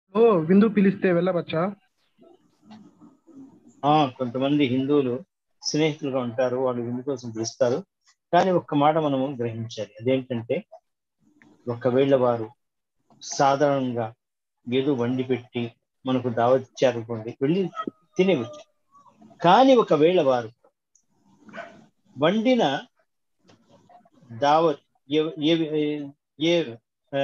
ఓ విందు పిలిస్తే వెళ్ళవచ్చా ఆ కొంతమంది హిందువులు స్నేహితులుగా ఉంటారు వాళ్ళు విందు కోసం పిలుస్తారు కానీ ఒక్క మాట మనము గ్రహించాలి అదేంటంటే ఒకవేళ వారు సాధారణంగా ఏదో వండి పెట్టి మనకు దావత్ ఇచ్చారనుకోండి వెళ్ళి తినేవచ్చు కానీ ఒకవేళ వారు వండిన దావత్ ఏ- ఏ- ఏ ఆ,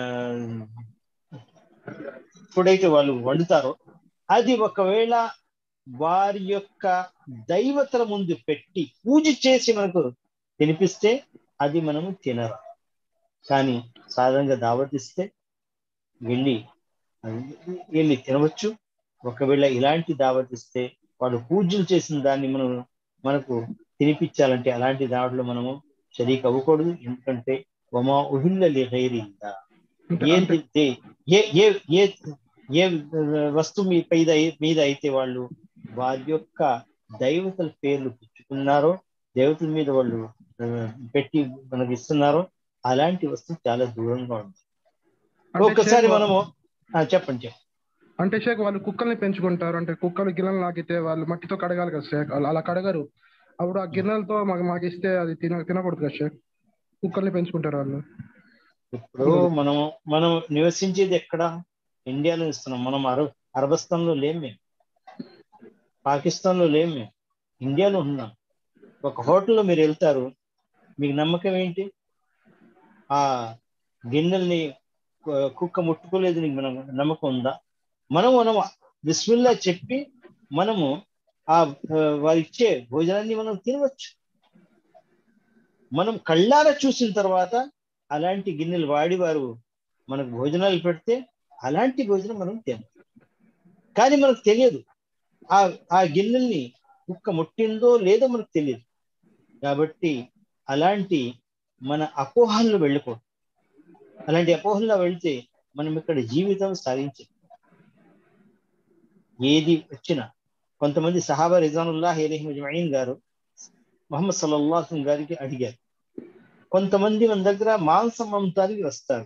ఎప్పుడైతే వాళ్ళు వండుతారో అది ఒకవేళ వారి యొక్క దైవతల ముందు పెట్టి పూజ చేసి మనకు తినిపిస్తే అది మనము తినరు కానీ సాధారణంగా దావతిస్తే వెళ్ళి వెళ్ళి తినవచ్చు ఒకవేళ ఇలాంటి దావతిస్తే వాళ్ళు పూజలు చేసిన దాన్ని మనం మనకు తినిపించాలంటే అలాంటి దావట్లో మనము షరీక్ అవ్వకూడదు ఎందుకంటే వమా ఉహిల్ల లిగైరిల్లా అంటే- ఏ అంటే- దే- ఏ ఏ ఏ ఏ వస్తువు మీ పైద మీద అయితే వాళ్ళు వారి యొక్క దైవతల పేర్లు పెట్టుకున్నారో దేవతల మీద వాళ్ళు ఆ, పెట్టి మనకి ఇస్తున్నారో అలాంటి వస్తువు చాలా దూరంగా ఉంది అంటే ఒక్కసారి షేక్ మనము ఆ, చెప్పండి చెప్పండి అంటే షేక్ వాళ్ళు కుక్కల్ని పెంచుకుంటారు అంటే కుక్కలు గిన్నెలు నాకితే వాళ్ళు మట్టితో కడగాలి కదా షేక్ వాళ్ళు అలా కడగరు అప్పుడు ఆ గిన్నెలతో మాకు మాకు ఇస్తే అది తిన తినకూడదు కదా షేక్ కుక్కల్ని పెంచుకుంటారు వాళ్ళు ఇప్పుడు మనం మనం నివసించేది ఎక్కడ ఇండియాలో ఇస్తున్నాం మనం అరబ్ అరబస్థాన్లో లేం మేము పాకిస్తాన్లో లేం మేము ఇండియాలో ఉన్నాం ఒక హోటల్లో మీరు వెళ్తారు మీకు నమ్మకం ఏంటి ఆ గిన్నెల్ని కు- కుక్క ముట్టుకోలేదు నీకు మనం నమ్మకం ఉందా మనం మనం బిస్మిల్లా చెప్పి మనము ఆ ఆ, వారు ఇచ్చే భోజనాన్ని మనం తినవచ్చు మనం కళ్ళారా చూసిన తర్వాత అలాంటి గిన్నెలు వాడి వారు మనకు భోజనాలు పెడితే అలాంటి భోజనం మనం తినం కానీ మనకు తెలియదు ఆ ఆ గిన్నెల్ని కుక్క ముట్టిందో లేదో మనకు తెలియదు కాబట్టి అలాంటి మన అపోహల్లో వెళ్ళకూడదు అలాంటి అపోహల్లో వెళ్తే మనం ఇక్కడ జీవితం సాధించం ఏది వచ్చినా కొంతమంది సహాబా రిజానుల్లాహ్ అలైహి మజ్మঈన్ గారు మొహమ్మద్ సల్లల్లాహు గారికి అడిగారు కొంతమంది మన దగ్గర మాంసం అమ్మటానికి వస్తారు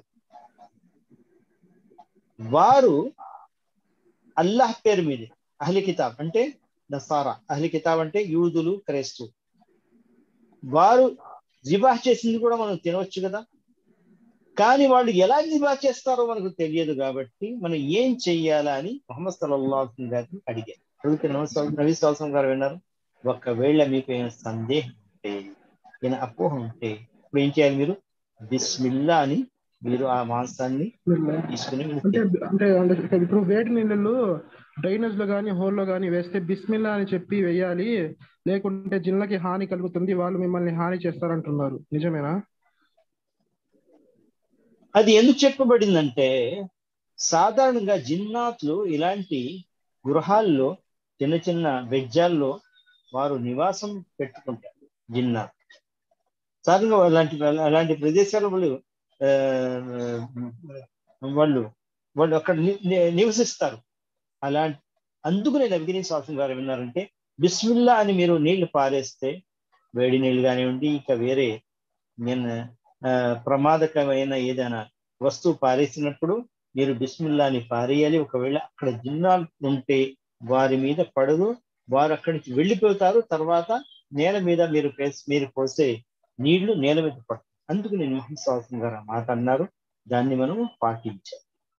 వారు అల్లాహ్ పేరు మీద అహ్లి కితాబ్ అంటే నసారా అహ్లి కితాబ్ అంటే యూదులు క్రైస్తవు వారు జిబాహ్ చేసింది కూడా మనం తినవచ్చు కదా కానీ వాళ్ళు ఎలా జిబాహ్ చేస్తారో మనకు తెలియదు కాబట్టి మనం ఏం చెయ్యాలా అని మొహమ్మద్ సల్లాహు గారిని అడిగారు అడిగితే నబీ నబీ సల్లాహం గారు విన్నారు ఒకవేళ మీకు ఏమైనా సందేహం ఉంటే ఏమైనా అపోహ ఉంటే ఇప్పుడు ఏం చేయాలి మీరు బిస్మిల్లా అని మీరు ఆ మాంసాన్ని తీసుకుని మీరు అంటే అంటే అంటే ఇప్పుడు వేడి నీళ్ళు డ్రైనేజ్ లో కానీ హోల్లో కానీ వేస్తే బిస్మిల్లా అని చెప్పి వేయాలి లేకుంటే జిల్లకి హాని కలుగుతుంది వాళ్ళు మిమ్మల్ని హాని చేస్తారంటున్నారు నిజమేనా అది ఎందుకు చెప్పబడిందంటే సాధారణంగా జిన్నాత్లు ఇలాంటి గృహాల్లో చిన్న చిన్న బెజ్జాల్లో వారు నివాసం పెట్టుకుంటారు జిన్నాత్ సాధారణంగా అలాంటి అలాంటి ప్రదేశాలు వాళ్ళు ఆ, వాళ్ళు వాళ్ళు అక్కడ ని- ని- నివసిస్తారు అలాంటి అందుకు నేను అభిగిరి శాసనం గారు విన్నారంటే బిస్మిల్లా అని మీరు నీళ్లు పారేస్తే వేడి నీళ్ళు కానివ్వండి ఇంకా వేరే నేను ఆ, ప్రమాదకరమైన ఏదైనా వస్తువు పారేసినప్పుడు మీరు బిస్మిల్లాని పారేయాలి ఒకవేళ అక్కడ జిన్నాలు ఉంటే వారి మీద పడదు వారు అక్కడి నుంచి వెళ్ళిపోతారు తర్వాత నేల మీద మీరు పేస్- మీరు పోసే నీళ్లు నేల మీద పడతాయి అందుకు నేను మహమ్మద్ సాహసం గారు ఆ మాట అన్నారు దాన్ని మనం పాటించాలి